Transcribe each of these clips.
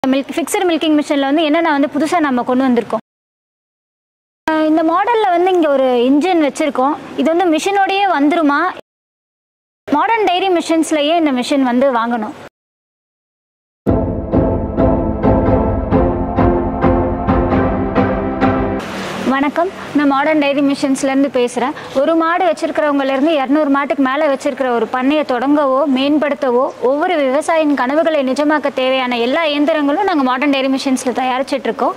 milk fixed milking மிஷினில் வந்து என்னென்ன வந்து புதுசாக நம்ம கொண்டு வந்திருக்கோம் அஹ் இந்த மாடலில் வந்து இங்கே ஒரு இன்ஜின் வச்சுருக்கோம் இது வந்து மிஷினோடையே வந்துருமா மாடர்ன் டைரி மிஷின்ஸ்லையே இந்த மிஷின் வந்து வாங்கணும் வணக்கம் நான் மாடர்ன் டைரி மிஷின்ஸ்லேருந்து பேசுகிறேன் ஒரு மாடு வச்சிருக்கிறவங்கலேருந்து இரநூறு மாட்டுக்கு மேலே வச்சிருக்கிற ஒரு பண்ணையை தொடங்கவோ மேம்படுத்தவோ ஒவ்வொரு விவசாயியின் கனவுகளை நிஜமாக்க தேவையான எல்லா இயந்திரங்களும் நாங்கள் மாடர்ன் டைரி மிஷின்ஸில் தயாரிச்சிட்ருக்கோம்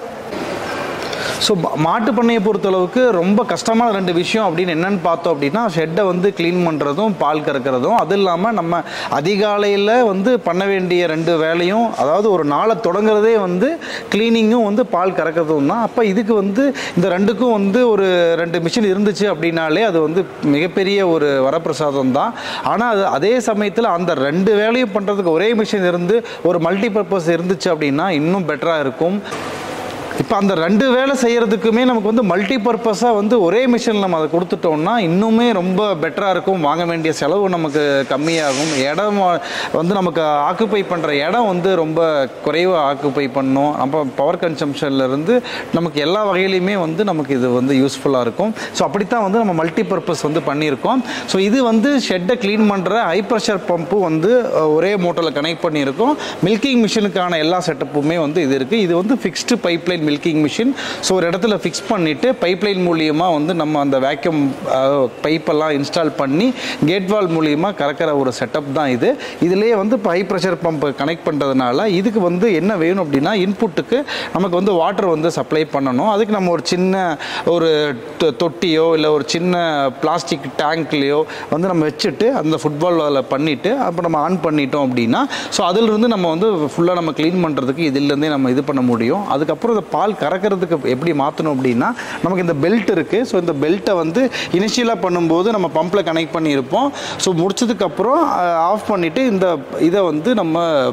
ஸோ மாட்டு பண்ணையை பொறுத்தளவுக்கு ரொம்ப கஷ்டமான ரெண்டு விஷயம் அப்படின்னு என்னன்னு பார்த்தோம் அப்படின்னா ஷெட்டை வந்து க்ளீன் பண்ணுறதும் பால் கறக்கிறதும் அது இல்லாமல் நம்ம அதிகாலையில் வந்து பண்ண வேண்டிய ரெண்டு வேலையும் அதாவது ஒரு நாளை தொடங்குறதே வந்து க்ளீனிங்கும் வந்து பால் கறக்கிறதும் தான் அப்போ இதுக்கு வந்து இந்த ரெண்டுக்கும் வந்து ஒரு ரெண்டு மிஷின் இருந்துச்சு அப்படின்னாலே அது வந்து மிகப்பெரிய ஒரு வரப்பிரசாதம் தான் ஆனால் அது அதே சமயத்தில் அந்த ரெண்டு வேலையும் பண்ணுறதுக்கு ஒரே மிஷின் இருந்து ஒரு மல்டி பர்பஸ் இருந்துச்சு அப்படின்னா இன்னும் பெட்டராக இருக்கும் இப்போ அந்த ரெண்டு வேலை செய்கிறதுக்குமே நமக்கு வந்து மல்டி பர்பஸாக வந்து ஒரே மிஷினில் நம்ம அதை கொடுத்துட்டோம்னா இன்னுமே ரொம்ப பெட்டராக இருக்கும் வாங்க வேண்டிய செலவு நமக்கு கம்மியாகும் இடம் வந்து நமக்கு ஆக்குப்பை பண்ணுற இடம் வந்து ரொம்ப குறைவாக ஆக்குப்பை பண்ணும் நம்ம பவர் கன்சம்ஷன்லேருந்து நமக்கு எல்லா வகையிலையுமே வந்து நமக்கு இது வந்து யூஸ்ஃபுல்லாக இருக்கும் ஸோ அப்படித்தான் வந்து நம்ம மல்டி பர்பஸ் வந்து பண்ணியிருக்கோம் ஸோ இது வந்து ஷெட்டை க்ளீன் பண்ணுற ஹை ப்ரெஷர் பம்பு வந்து அஹ், ஒரே மோட்டரில் கனெக்ட் பண்ணியிருக்கோம் மில்கிங் மிஷினுக்கான எல்லா செட்டப்புமே வந்து இது இருக்குது இது வந்து fixed pipeline milking machine so ஒரு இடத்துல ஃபிக்ஸ் பண்ணிவிட்டு பைப்லைன் மூலியமாக வந்து நம்ம அந்த வேக்யூம் பைப்பெல்லாம் இன்ஸ்டால் பண்ணி கேட் வால் மூலியமாக கறக்கிற ஒரு செட்டப் தான் இது இதுலேயே வந்து இப்போ ஹை ப்ரெஷர் பம்ப் கனெக்ட் பண்ணுறதுனால இதுக்கு வந்து என்ன வேணும் அப்படின்னா இன்புட்டுக்கு நமக்கு வந்து வாட்டர் வந்து சப்ளை பண்ணணும் அதுக்கு நம்ம ஒரு சின்ன ஒரு தொ- தொட்டியோ இல்லை ஒரு சின்ன பிளாஸ்டிக் டேங்க்லேயோ வந்து நம்ம வச்சுட்டு அந்த ஃபுட்பால் அதில் பண்ணிவிட்டு அப்போ நம்ம ஆன் பண்ணிட்டோம் அப்படின்னா ஸோ அதிலிருந்து நம்ம வந்து ஃபுல்லாக நம்ம க்ளீன் பண்ணுறதுக்கு இதிலேருந்தே நம்ம இது பண்ண முடியும் அதுக்கப்புறம் இந்த பால் கறக்கிறதுக்கு எப்படி மாற்றணும் அப்படின்னா நமக்கு இந்த பெல்ட் இருக்குது ஸோ இந்த பெல்ட்டை வந்து இனிஷியலாக பண்ணும்போது நம்ம பம்பில் கனெக்ட் பண்ணியிருப்போம் ஸோ முடிச்சதுக்கப்புறம் ஆஃப் பண்ணிவிட்டு இந்த இதை வந்து நம்ம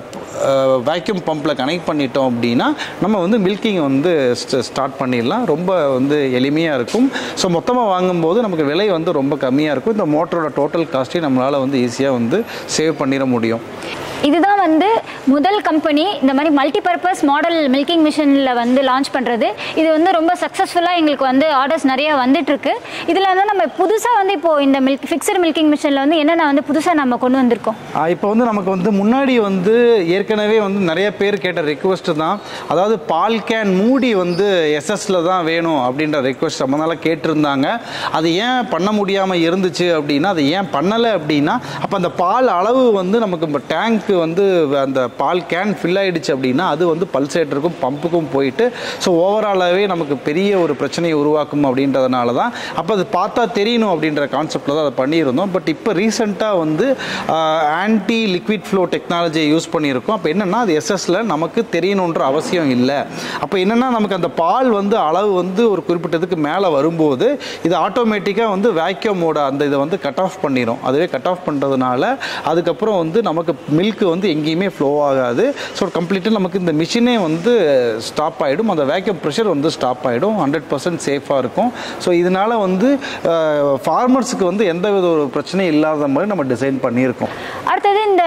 வேக்யூம் பம்பில் கனெக்ட் பண்ணிட்டோம் அப்படின்னா நம்ம வந்து மில்கிங் வந்து ஸ்டார்ட் பண்ணிடலாம் ரொம்ப வந்து எளிமையாக இருக்கும் ஸோ மொத்தமாக வாங்கும்போது நமக்கு விலை வந்து ரொம்ப கம்மியாக இருக்கும் இந்த மோட்டரோட டோட்டல் காஸ்ட்டையும் நம்மளால் வந்து ஈஸியாக வந்து சேவ் பண்ணிட முடியும் இதுதான் வந்து முதல் கம்பெனி இந்த மாதிரி மல்டி பர்பஸ் மாடல் மில்கிங் மிஷினில் வந்து லான்ச் பண்ணுறது இது வந்து ரொம்ப சக்ஸஸ்ஃபுல்லாக எங்களுக்கு வந்து ஆர்டர்ஸ் நிறையா வந்துட்டுருக்கு இதில் வந்து நம்ம புதுசாக வந்து இப்போது இந்த மில்க் ஃபிக்ஸட் மில்கிங் மிஷினில் வந்து என்னென்ன வந்து புதுசாக நம்ம கொண்டு வந்திருக்கோம் இப்போ வந்து நமக்கு வந்து முன்னாடி வந்து ஏற்கனவே வந்து நிறைய பேர் கேட்ட ரெக்வஸ்ட் தான் அதாவது பால் கேன் மூடி வந்து எஸ்எஸ்ல தான் வேணும் அப்படின்ற ரெக்வஸ்ட் ரொம்ப நாளாக கேட்டிருந்தாங்க அது ஏன் பண்ண முடியாமல் இருந்துச்சு அப்படின்னா அது ஏன் பண்ணலை அப்படின்னா அப்போ அந்த பால் அளவு வந்து நமக்கு இப்போ டேங்க்கு வந்து அந்த பால் கேன் ஃபில் ஆயிடுச்சு அப்படின்னா அது வந்து பல்சேட்டருக்கும் பம்புக்கும் போயிட்டு ஸோ ஓவராலாகவே நமக்கு பெரிய ஒரு பிரச்சனையை உருவாக்கும் அப்படின்றதுனால தான் அப்போ அது பார்த்தா தெரியணும் அப்படின்ற கான்செப்டில் தான் அதை பண்ணியிருந்தோம் பட் இப்போ ரீசெண்டாக வந்து ஆன்டி லிக்விட் ஃப்ளோ டெக்னாலஜியை யூஸ் பண்ணியிருக்கோம் அப்போ என்னென்னா அது எஸ்எஸ்ல நமக்கு தெரியணுன்ற அவசியம் இல்லை அப்போ என்னென்னா நமக்கு அந்த பால் வந்து அளவு வந்து ஒரு குறிப்பிட்டதுக்கு மேலே வரும்போது இது ஆட்டோமேட்டிக்காக வந்து வேக்யூமோட அந்த இதை வந்து கட் ஆஃப் பண்ணிடும் அதுவே கட் ஆஃப் பண்ணுறதுனால அதுக்கப்புறம் வந்து நமக்கு மில்க் வந்து எங்கேயுமே ஃப்ளோ ஆகாது ஸோ கம்ப்ளீட்டாக நமக்கு இந்த மிஷினே வந்து ஸ்டாப் ஆகிடும் அந்த வேக்யூம் ப்ரெஷர் வந்து ஸ்டாப் ஆகிடும் ஹண்ட்ரட் பர்சன்ட் சேஃபாக இருக்கும் ஸோ இதனால் வந்து ஃபார்மர்ஸுக்கு வந்து எந்த வித ஒரு பிரச்சனையும் இல்லாத மாதிரி நம்ம டிசைன் பண்ணியிருக்கோம் அடுத்தது இந்த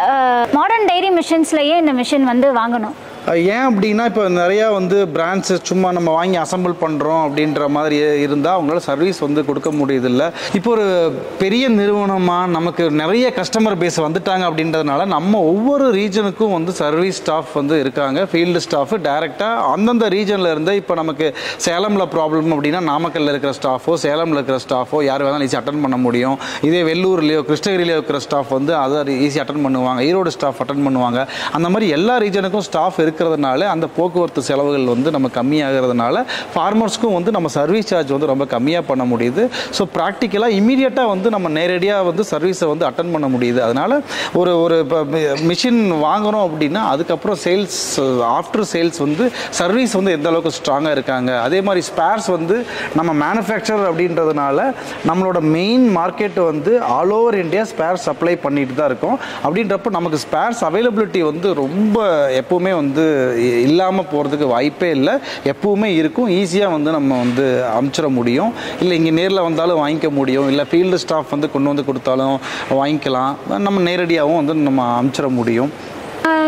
மாடர்ன் டைரி மிஷின்ஸ்லையே இந்த மிஷின் வந்து வாங்கணும் அஹ் ஏன் அப்படின்னா இப்போ நிறையா வந்து பிராண்ட்ஸு சும்மா நம்ம வாங்கி அசம்பிள் பண்ணுறோம் அப்படின்ற மாதிரி இருந்தால் அவங்களால சர்வீஸ் வந்து கொடுக்க முடியுதில்ல இப்போ ஒரு பெரிய நிறுவனமாக நமக்கு நிறைய கஸ்டமர் பேஸ் வந்துட்டாங்க அப்படின்றதுனால நம்ம ஒவ்வொரு ரீஜனுக்கும் வந்து சர்வீஸ் ஸ்டாஃப் வந்து இருக்காங்க ஃபீல்டு ஸ்டாஃப் டைரெக்டாக அந்தந்த ரீஜனில் இருந்து இப்போ நமக்கு சேலமில் ப்ராப்ளம் அப்படின்னா நாமக்கல்ல இருக்கிற ஸ்டாஃபோ சேலமில் இருக்கிற ஸ்டாஃபோ யார் வேணாலும் ஈஸி அட்டன் பண்ண முடியும் இதே வெள்ளூர்லேயோ கிருஷ்ணகிரியிலையோ இருக்கிற ஸ்டாஃப் வந்து அதை ஈஸி அட்டன் பண்ணுவாங்க ஈரோடு ஸ்டாஃப் அட்டன் பண்ணுவாங்க அந்த மாதிரி எல்லா ரீஜனுக்கும் ஸ்டாஃப் இருக்கிறதுனால அந்த போக்குவரத்து செலவுகள் வந்து நம்ம கம்மியாகிறதுனால ஃபார்மர்ஸ்க்கும் வந்து நம்ம சர்வீஸ் சார்ஜ் வந்து ரொம்ப கம்மியாக பண்ண முடியுது ஸோ ப்ராக்டிக்கலாக இமீடியட்டாக வந்து நம்ம நேரடியாக வந்து சர்வீஸை வந்து அட்டன் பண்ண முடியுது அதனால் ஒரு ஒரு மிஷின் வாங்குறோம் அப்படின்னா அதுக்கப்புறம் சேல்ஸ் ஆஃப்டர் சேல்ஸ் வந்து சர்வீஸ் வந்து எந்த அளவுக்கு ஸ்ட்ராங்காக இருக்காங்க அதே மாதிரி ஸ்பேர்ஸ் வந்து நம்ம மேனுஃபேக்சர் அப்படின்றதுனால நம்மளோட மெயின் மார்க்கெட் வந்து all over India spare supply பண்ணிட்டு தான் இருக்கோம் அப்படின்றப்போ நமக்கு ஸ்பேர்ஸ் அவைலபிலிட்டி வந்து ரொம்ப எப்பவுமே வந்து இல்லாமல் போகிறதுக்கு வாய்ப்பே இல்லை எப்பவுமே இருக்கும் ஈஸியாக வந்து நம்ம வந்து அமுச்சிட முடியும் இல்லை இங்கே நேரில் வந்தாலும் வாங்கிக்க முடியும் இல்லை ஃபீல்டு ஸ்டாஃப் வந்து கொண்டு வந்து கொடுத்தாலும் வாங்கிக்கலாம் நம்ம நேரடியாகவும் வந்து நம்ம அமுச்சிட முடியும் ஆஹ்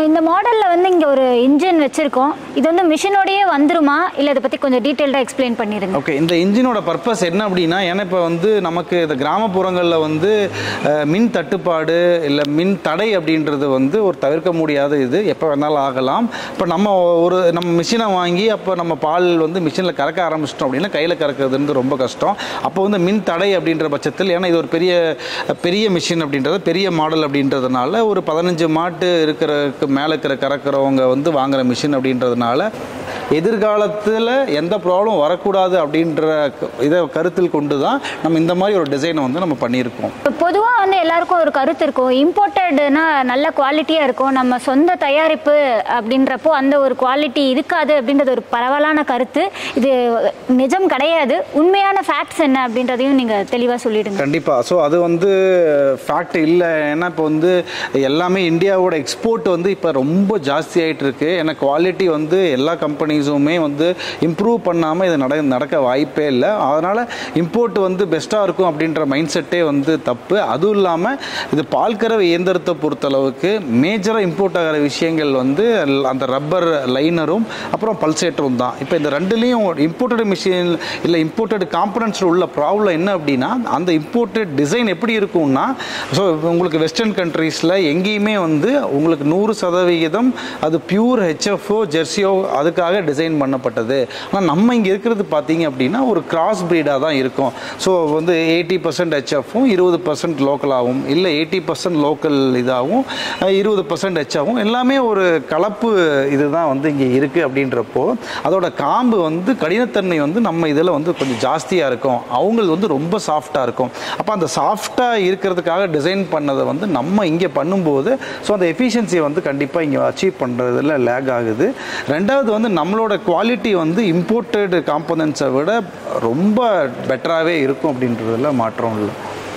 அஹ் இந்த மாடலில் வந்து இங்கே ஒரு இன்ஜின் வச்சுருக்கோம் இது வந்து மிஷினோடயே வந்துருமா இல்லை இதை பற்றி கொஞ்சம் டீட்டெயில்டாக எக்ஸ்பிளைன் பண்ணிடுங்க ஓகே இந்த இன்ஜினோட பர்பஸ் என்ன அப்படின்னா ஏன்னா இப்போ வந்து நமக்கு இந்த கிராமப்புறங்களில் வந்து அஹ், மின் தட்டுப்பாடு இல்லை மின் தடை அப்படின்றது வந்து ஒரு தவிர்க்க முடியாத இது எப்போ வேணாலும் ஆகலாம் இப்போ நம்ம ஒரு நம்ம மிஷினை வாங்கி அப்போ நம்ம பால் வந்து மிஷினில் கறக்க ஆரம்பிச்சிட்டோம் அப்படின்னா கையில் கறக்கிறது ரொம்ப கஷ்டம் அப்போ வந்து மின் தடை அப்படின்ற பட்சத்தில் ஏன்னா இது ஒரு பெரிய பெரிய மிஷின் அப்படின்றது பெரிய மாடல் அப்படின்றதுனால ஒரு பதினஞ்சு மாட்டு இருக்கிறதுக்கு மேலே இருக்கிற கறக்கிறவங்க வந்து வாங்குற மிஷின் அப்படின்றதுனால எதிர்காலத்தில் எந்த ப்ராப்ளம் வரக்கூடாது அப்படின்ற க- இதை கருத்தில் கொண்டு தான் நம்ம இந்த மாதிரி ஒரு டிசைனை வந்து நம்ம பண்ணியிருக்கோம் இப்போ பொதுவாக வந்து எல்லாருக்கும் ஒரு கருத்து இருக்கும் இம்போர்ட்டட்னா நல்ல குவாலிட்டியாக இருக்கும் நம்ம சொந்த தயாரிப்பு அப்படின்றப்போ அந்த ஒரு குவாலிட்டி இருக்காது அப்படின்றது ஒரு பரவலான கருத்து இது நிஜம் கிடையாது உண்மையான ஃபேக்ட்ஸ் என்ன அப்படின்றதையும் நீங்கள் தெளிவாக சொல்லிடுங்க கண்டிப்பாக ஸோ அது வந்து ஃபேக்ட் இல்லை ஏன்னா இப்போ வந்து எல்லாமே இந்தியாவோட எக்ஸ்போர்ட் வந்து இப்போ ரொம்ப ஜாஸ்தி ஆயிட்டு இருக்கு ஏன்னா குவாலிட்டி வந்து எல்லா கம்பெனிஸுமே வந்து இம்ப்ரூவ் பண்ணாமல் இது நட நடக்க வாய்ப்பே இல்லை அதனால் இம்போர்ட் வந்து பெஸ்ட்டாக இருக்கும் அப்படின்ற மைண்ட் செட்டே வந்து தப்பு அதுவும் இல்லாமல் இது பால்கறவை இயந்திரத்தை பொறுத்தளவுக்கு மேஜராக இம்போர்ட் ஆகிற விஷயங்கள் வந்து அந்த ரப்பர் லைனரும் அப்புறம் பல்சேட்டரும் தான் இப்போ இந்த ரெண்டுலேயும் இம்போர்ட்டட் மிஷின் இல்லை இம்போர்ட்டட் காம்பனன்ட்ஸில் உள்ள ப்ராப்ளம் என்ன அப்படின்னா அந்த இம்போர்ட்டட் டிசைன் எப்படி இருக்கும்னா ஸோ உங்களுக்கு வெஸ்டர்ன் கண்ட்ரீஸில் எங்கேயுமே வந்து உங்களுக்கு நூறு சதவிகிதம் அது பியூர் ஹெச்எஃப்ஓ ஜெர்சியோ அதுக்காக டிசைன் பண்ணப்பட்டது ஆனால் நம்ம இங்கே இருக்கிறது பார்த்தீங்க அப்படின்னா ஒரு கிராஸ் பிரீடாக தான் இருக்கும் ஸோ வந்து எயிட்டி பர்சன்ட் ஹெச்எஃப்பும் இருபது பர்சன்ட் லோக்கலாகவும் இல்லை எயிட்டி பர்சன்ட் லோக்கல் இதாகவும் இருபது பர்சன்ட் ஹெச்ஆகவும் எல்லாமே ஒரு கலப்பு இதுதான் வந்து இங்கே இருக்குது அப்படின்றப்போ அதோட காம்பு வந்து கடினத்தன்மை வந்து நம்ம இதில் வந்து கொஞ்சம் ஜாஸ்தியாக இருக்கும் அவங்களுக்கு வந்து ரொம்ப சாஃப்டாக இருக்கும் அப்போ அந்த சாஃப்டாக இருக்கிறதுக்காக டிசைன் பண்ணதை வந்து நம்ம இங்கே பண்ணும்போது ஸோ அந்த எஃபிஷியன்சியை வந்து கண்டிப்பாக இங்கே அச்சீவ் பண்ணுறதுல லேக் ஆகுது ரெண்டாவது வந்து நம்மளோட குவாலிட்டி வந்து இம்போர்ட்டட் காம்போனன்ட்ஸை விட ரொம்ப பெட்டராகவே இருக்கும் அப்படின்றதுல மாற்றம் இல்லை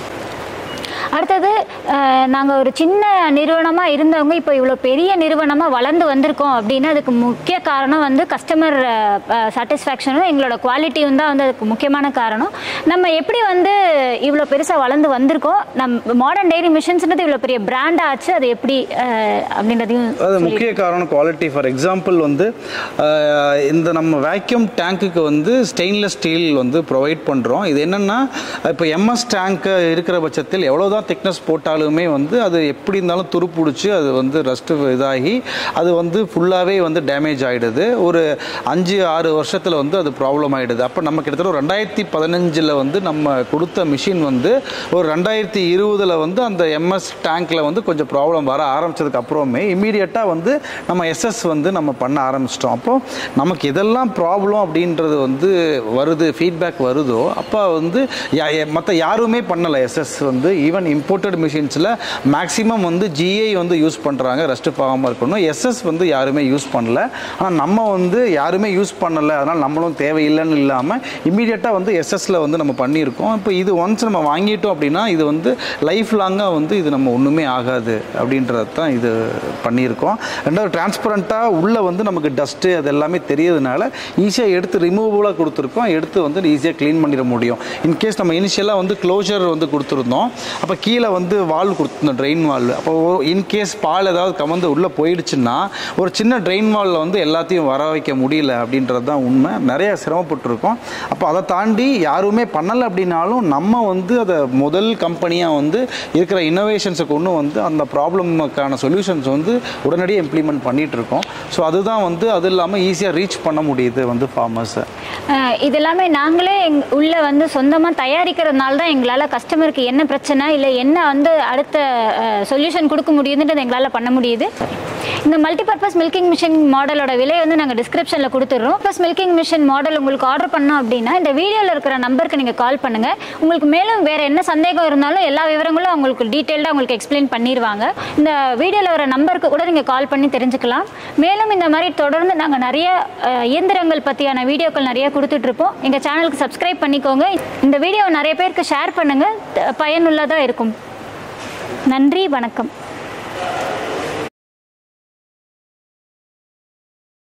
அடுத்தது நாங்கள் ஒரு சின்ன நிறுவனமாக இருந்தவங்க இப்போ இவ்வளோ பெரிய நிறுவனமாக வளர்ந்து வந்திருக்கோம் அப்படின்னா அதுக்கு முக்கிய காரணம் வந்து கஸ்டமர் சாட்டிஸ்ஃபேக்ஷனும் எங்களோட குவாலிட்டியும் தான் வந்து அதுக்கு முக்கியமான காரணம் நம்ம எப்படி வந்து இவ்வளோ பெருசாக வளர்ந்து வந்திருக்கோம் நம் மாடர்ன் டெய்ரி மிஷின்ஸ்ன்றது இவ்வளோ பெரிய பிராண்ட் ஆச்சு அது எப்படி அஹ், அப்படின்றதையும் அது முக்கிய காரணம் குவாலிட்டி ஃபார் எக்ஸாம்பிள் வந்து அஹ், இந்த நம்ம வேக்யூம் டேங்க்குக்கு வந்து ஸ்டெயின்லெஸ் ஸ்டீல் வந்து ப்ரொவைட் பண்ணுறோம் இது என்னென்னா இப்போ எம்எஸ் டேங்க் இருக்கிற பட்சத்தில் எவ்வளோதான் திக்னஸ் போட்டாலுமே வந்து அது எப்படி இருந்தாலும் துருப்பிடிச்சு அது வந்து ரஸ்ட்டு இதாகி அது வந்து ஃபுல்லாகவே வந்து டேமேஜ் ஆகிடுது ஒரு அஞ்சு ஆறு வருஷத்தில் வந்து அது ப்ராப்ளம் ஆகிடுது அப்போ நம்ம கிட்டத்தட்ட ஒரு ரெண்டாயிரத்தி பதினஞ்சில் வந்து நம்ம கொடுத்த மிஷின் வந்து ஒரு ரெண்டாயிரத்தி இருபதில் வந்து அந்த எம்எஸ் டேங்க்கில் வந்து கொஞ்சம் ப்ராப்ளம் வர ஆரம்பிச்சதுக்கு அப்புறமே இமீடியட்டாக வந்து நம்ம எஸ்எஸ் வந்து நம்ம பண்ண ஆரம்பிச்சிட்டோம் அப்போ நமக்கு இதெல்லாம் ப்ராப்ளம் அப்படின்றது வந்து வருது ஃபீட்பேக் வருதோ அப்போ வந்து மற்ற யாருமே பண்ணலை எஸ்எஸ் வந்து ஈவன் இம்போர்ட்டட் மிஷின்ஸில் மேக்ஸிமம் வந்து ஜிஐ வந்து யூஸ் பண்ணுறாங்க ரெஸ்ட் ஆகாமல் இருக்கணும் எஸ்எஸ் வந்து யாருமே யூஸ் பண்ணல ஆனால் நம்ம வந்து யாருமே யூஸ் பண்ணலை அதனால் நம்மளும் தேவையில்லைன்னு இல்லாமல் இமீடியட்டாக வந்து எஸ்எஸ்ல வந்து நம்ம பண்ணியிருக்கோம் இப்போ இது ஒன்ஸ் நம்ம வாங்கிட்டோம் அப்படின்னா இது வந்து லைஃப் லாங்காக வந்து இது நம்ம ஒன்றுமே ஆகாது அப்படின்றது தான் இது பண்ணியிருக்கோம் ரெண்டாவது டிரான்ஸ்பரண்ட்டாக உள்ளே வந்து நமக்கு டஸ்ட்டு அது எல்லாமே தெரியறதுனால ஈஸியாக எடுத்து ரிமூவபுளாக கொடுத்துருக்கோம் எடுத்து வந்து ஈஸியாக க்ளீன் பண்ணிட முடியும் இன்கேஸ் நம்ம இனிஷியலாக வந்து க்ளோஷர் வந்து கொடுத்துருந்தோம் அப்போ கீழே வந்து வால் கொடுத்துருந்தோம் ட்ரெயின் வால் அப்போ இன்கேஸ் பால் ஏதாவது கமந்து உள்ளே போயிடுச்சுன்னா ஒரு சின்ன ட்ரெயின் வாலில் வந்து எல்லாத்தையும் வர வைக்க முடியல அப்படின்றது தான் உண்மை நிறைய சிரமப்பட்டிருக்கோம் அப்போ அதை தாண்டி யாருமே பண்ணலை அப்படின்னாலும் நம்ம வந்து அதை முதல் கம்பெனியாக வந்து இருக்கிற இன்னோவேஷன்ஸை கொண்டு வந்து அந்த ப்ராப்ளமுக்கான சொல்யூஷன்ஸ் வந்து உடனடியாக இம்ப்ளிமெண்ட் பண்ணிட்டு இருக்கோம் ஸோ அதுதான் வந்து அது இல்லாமல் ஈஸியாக ரீச் பண்ண முடியுது வந்து ஃபார்மர்ஸை அஹ் இது எல்லாமே நாங்களே எங் உள்ள வந்து சொந்தமாக தயாரிக்கிறதுனால தான் எங்களால் கஸ்டமருக்கு என்ன பிரச்சனை இல்லை என்ன வந்து அடுத்த சொல்யூஷன் கொடுக்க முடியுதுன்றது எங்களால் பண்ண முடியுது இந்த மல்டிபர்பஸ் மில்கிங் மிஷின் மாடலோட விலை வந்து நாங்கள் டிஸ்கிரிப்ஷனில் கொடுத்துட்றோம் ப்ளஸ் மில்கிங் மிஷின் மாடல் உங்களுக்கு ஆர்டர் பண்ணோம் அப்படின்னா இந்த வீடியோவில் இருக்கிற நம்பருக்கு நீங்கள் கால் பண்ணுங்கள் உங்களுக்கு மேலும் வேறு என்ன சந்தேகம் இருந்தாலும் எல்லா விவரங்களும் உங்களுக்கு டீட்டெயில்டாக உங்களுக்கு எக்ஸ்பிளைன் பண்ணிடுவாங்க இந்த வீடியோவில் வர நம்பருக்கு கூட நீங்கள் கால் பண்ணி தெரிஞ்சுக்கலாம் மேலும் இந்த மாதிரி தொடர்ந்து நாங்கள் நிறைய அஹ், இயந்திரங்கள் பற்றியான வீடியோக்கள் நிறைய கொடுத்துட்ருப்போம் எங்கள் சேனலுக்கு சப்ஸ்கிரைப் பண்ணிக்கோங்க இந்த வீடியோவை நிறைய பேருக்கு ஷேர் பண்ணுங்கள் பயனுள்ளதாக இருக்கும் நன்றி வணக்கம்